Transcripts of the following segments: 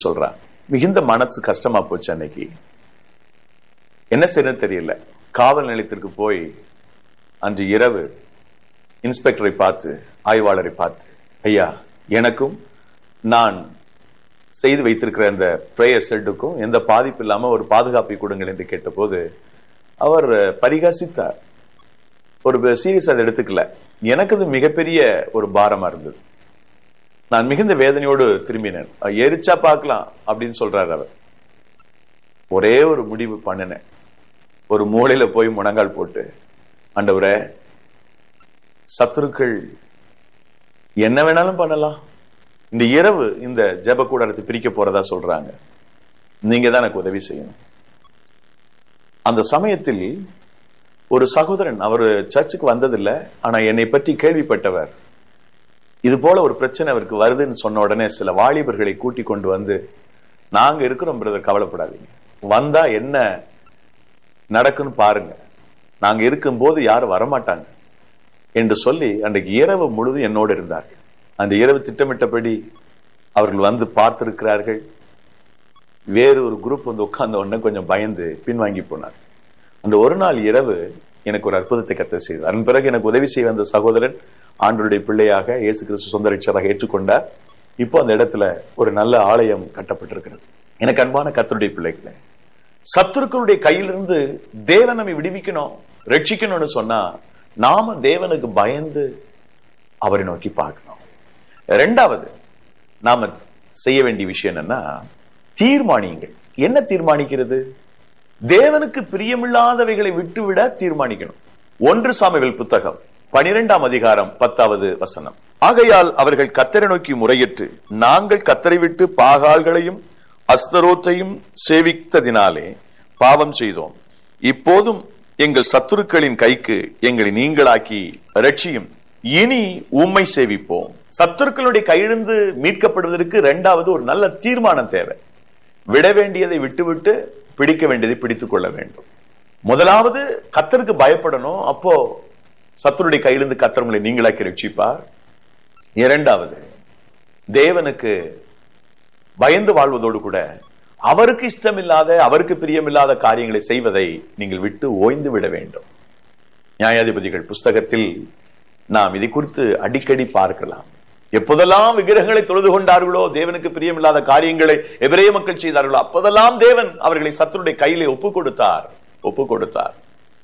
சொல்றான் மிகுந்த மனசு கஷ்டமா போச்சு அன்னைக்கு என்ன செய்யணும் தெரியல காவல் நிலையத்திற்கு போய் அன்று இரவு இன்ஸ்பெக்டரை பார்த்து ஆய்வாளரை பார்த்து ஐயா எனக்கும் நான் செய்து வைத்திருக்கிற அந்த பிரேயர் செட்டுக்கும் எந்த பாதிப்பு இல்லாம ஒரு பாதுகாப்பை கொடுங்கள் என்று கேட்டபோது அவர் பரிகாசித்தார் ஒரு சீரியஸ் அதை எடுத்துக்கல எனக்கு அது மிகப்பெரிய ஒரு பாரமா இருந்தது நான் மிகுந்த வேதனையோடு திரும்பினேன் எரிச்சா பார்க்கலாம் அப்படின்னு சொல்றாரு அவர் ஒரே ஒரு முடிவு பண்ணினேன் ஒரு மூளையில போய் முழங்கால் போட்டு ஆண்டவரே சத்துருக்கள் என்ன வேணாலும் பண்ணலாம் இந்த இரவு இந்த ஜெப கூடாரத்தை பிரிக்க போறதா சொல்றாங்க நீங்க தான் எனக்கு உதவி செய்யணும் அந்த சமயத்தில் ஒரு சகோதரன் அவர் சர்ச்சுக்கு வந்ததில்லை ஆனா என்னை பற்றி கேள்விப்பட்டவர் இது போல ஒரு பிரச்சனை அவருக்கு வருதுன்னு சொன்ன உடனே சில வாலிபர்களை கூட்டி கொண்டு வந்து நாங்க இருக்கிறோம் பிரதர் கவலைப்படாதீங்க வந்தா என்ன நடக்குன்னு பாருங்க நாங்க இருக்கும் போது யாரும் வரமாட்டாங்க என்று சொல்லி அன்றைக்கு இரவு முழுதும் என்னோடு இருந்தார்கள் அந்த இரவு திட்டமிட்டபடி அவர்கள் வந்து பார்த்திருக்கிறார்கள் வேறு ஒரு குரூப் வந்து உட்கார்ந்த உடனே கொஞ்சம் பயந்து பின்வாங்கி போனார் அந்த ஒரு நாள் இரவு எனக்கு ஒரு அற்புதத்தை கத்த செய்தார் அதன் பிறகு எனக்கு உதவி செய்ய வந்த சகோதரன் ஆண்டருடைய பிள்ளையாக இயேசு கிறிஸ்து சொந்த ரட்சராக ஏற்றுக்கொண்டார் இப்போ அந்த இடத்துல ஒரு நல்ல ஆலயம் கட்டப்பட்டிருக்கிறது எனக்கு அன்பான கத்தருடைய பிள்ளைகளே சத்துருக்களுடைய கையிலிருந்து தேவன் நம்மை விடுவிக்கணும் ரட்சிக்கணும்னு சொன்னா நாம தேவனுக்கு பயந்து அவரை நோக்கி பார்க்கணும் ரெண்டாவது நாம செய்ய வேண்டிய விஷயம் என்னன்னா தீர்மானியுங்கள் என்ன தீர்மானிக்கிறது தேவனுக்கு பிரியமில்லாதவைகளை விட்டுவிட தீர்மானிக்கணும் ஒன்று சாமிகள் புத்தகம் பனிரெண்டாம் அதிகாரம் பத்தாவது வசனம் ஆகையால் அவர்கள் கத்தரை நோக்கி முறையிட்டு நாங்கள் கத்தரை விட்டு பாகால்களையும் அஸ்தரோத்தையும் சேவித்ததினாலே பாவம் செய்தோம் இப்போதும் எங்கள் சத்துருக்களின் கைக்கு எங்களை நீங்களாக்கி ரட்சியும் இனி உம்மை சேவிப்போம் சத்துருக்களுடைய கையிலிருந்து மீட்கப்படுவதற்கு இரண்டாவது ஒரு நல்ல தீர்மானம் தேவை விட வேண்டியதை விட்டுவிட்டு பிடிக்க வேண்டியதை பிடித்துக் கொள்ள வேண்டும் முதலாவது கத்தருக்கு பயப்படணும் அப்போ சத்துருடைய கையிலிருந்து கத்தர் நீங்களாக்கி ரட்சிப்பார் இரண்டாவது தேவனுக்கு பயந்து வாழ்வதோடு கூட அவருக்கு இஷ்டமில்லாத அவருக்கு பிரியமில்லாத காரியங்களை செய்வதை நீங்கள் விட்டு ஓய்ந்து விட வேண்டும் நியாயாதிபதிகள் புஸ்தகத்தில் நாம் இதை குறித்து அடிக்கடி பார்க்கலாம் எப்போதெல்லாம் விக்கிரகங்களை தொழுது கொண்டார்களோ தேவனுக்கு பிரியமில்லாத காரியங்களை எவரே மக்கள் செய்தார்களோ அப்போதெல்லாம் தேவன் அவர்களை சத்துருடைய கையிலே ஒப்பு கொடுத்தார் ஒப்பு கொடுத்தார்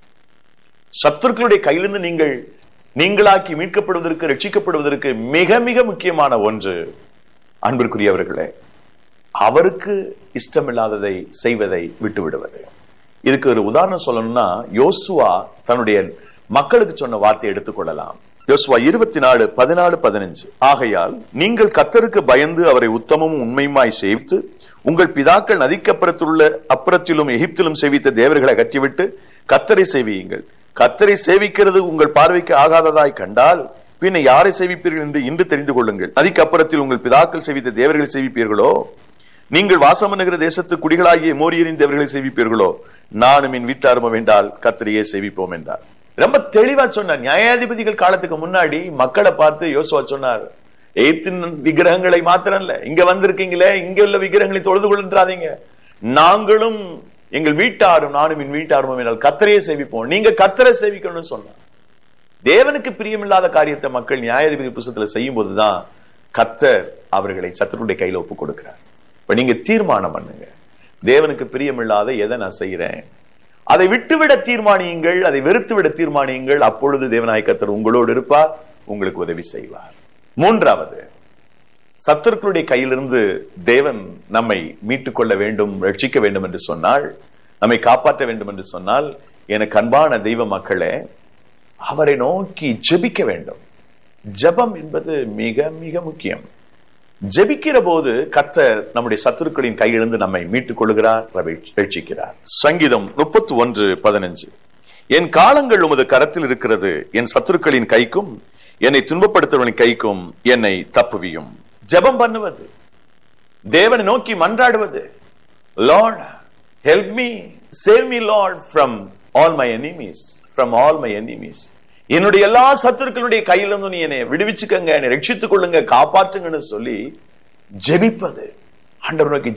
சத்துருக்களுடைய கையிலிருந்து நீங்கள் நீங்களாக்கி மீட்கப்படுவதற்கு ரட்சிக்கப்படுவதற்கு மிக மிக முக்கியமான ஒன்று அன்பிற்குரியவர்களே அவருக்கு இஷ்டமில்லாததை செய்வதை விட்டு விடுவது இதுக்கு ஒரு உதாரணம் சொல்லணும்னா யோசுவா தன்னுடைய மக்களுக்கு சொன்ன வார்த்தையை எடுத்துக்கொள்ளலாம் யோசுவா இருபத்தி நாலு பதினாலு பதினஞ்சு ஆகையால் நீங்கள் கத்தருக்கு பயந்து அவரை உத்தமமும் உண்மையுமாய் சேவித்து உங்கள் பிதாக்கள் நதிக்கப்புறத்துள்ள அப்புறத்திலும் எகிப்திலும் சேவித்த தேவர்களை அகற்றிவிட்டு கத்தரை சேவியுங்கள் கத்தரை சேவிக்கிறது உங்கள் பார்வைக்கு ஆகாததாய் கண்டால் பின்ன யாரை சேவிப்பீர்கள் என்று இன்று தெரிந்து கொள்ளுங்கள் நதிக்கு அப்புறத்தில் உங்கள் பிதாக்கள் சேவித்த தேவர்களை சேவிப்பீர்களோ நீங்கள் வாசம் பண்ணுகிற தேசத்து குடிகளாகிய மோரியரின் தேவர்களை சேவிப்பீர்களோ நானும் என் வீட்டாருமோ வேண்டால் கத்திரையே சேவிப்போம் என்றார் ரொம்ப தெளிவா சொன்னார் நியாயாதிபதிகள் காலத்துக்கு முன்னாடி மக்களை பார்த்து யோசுவா சொன்னார் எய்த்தின் விக்கிரகங்களை மாத்திரம் இல்ல இங்க வந்திருக்கீங்களே இங்க உள்ள விக்கிரகங்களை தொழுது கொள்ளாதீங்க நாங்களும் எங்கள் வீட்டாரும் நானும் என் வீட்டாரும் என்றால் கத்தரையே சேவிப்போம் நீங்க கத்தரை சேவிக்கணும்னு சொன்னார் தேவனுக்கு பிரியமில்லாத காரியத்தை மக்கள் நியாயாதிபதி புத்தகத்துல செய்யும் போதுதான் கத்தர் அவர்களை சத்துருடைய கையில ஒப்பு கொடுக்கிறார் இப்ப நீங்க தீர்மானம் பண்ணுங்க தேவனுக்கு பிரியமில்லாத எதை நான் செய்யறேன் அதை விட்டுவிட தீர்மானியுங்கள் அதை வெறுத்துவிட தீர்மானியுங்கள் அப்பொழுது தேவநாய கத்தர் உங்களோடு இருப்பார் உங்களுக்கு உதவி செய்வார் மூன்றாவது சத்துருக்களுடைய கையிலிருந்து தேவன் நம்மை மீட்டுக் கொள்ள வேண்டும் ரட்சிக்க வேண்டும் என்று சொன்னால் நம்மை காப்பாற்ற வேண்டும் என்று சொன்னால் எனக்கு அன்பான தெய்வ மக்களே அவரை நோக்கி ஜெபிக்க வேண்டும் ஜபம் என்பது மிக மிக முக்கியம் ஜெபிக்கிற போது கத்தர் நம்முடைய சத்துருக்களின் கையிலிருந்து நம்மை மீட்டுக் கொள்கிறார் ரட்சிக்கிறார் சங்கீதம் முப்பத்தி ஒன்று பதினஞ்சு என் காலங்கள் உமது கரத்தில் இருக்கிறது என் சத்துருக்களின் கைக்கும் என்னை துன்பப்படுத்துவனின் கைக்கும் என்னை தப்புவியும் ஜெபம் பண்ணுவது தேவனை நோக்கி மன்றாடுவது Lord help me save me Lord from all my enemies from all my enemies என்னுடைய எல்லா சத்துருக்களுடைய கையிலிருந்து நீ என்னை விடுவிச்சுக்கங்க என்னை ரட்சித்துக் கொள்ளுங்க காப்பாற்றுங்கன்னு சொல்லி ஜெபிப்பது ஆண்டவர் நோக்கி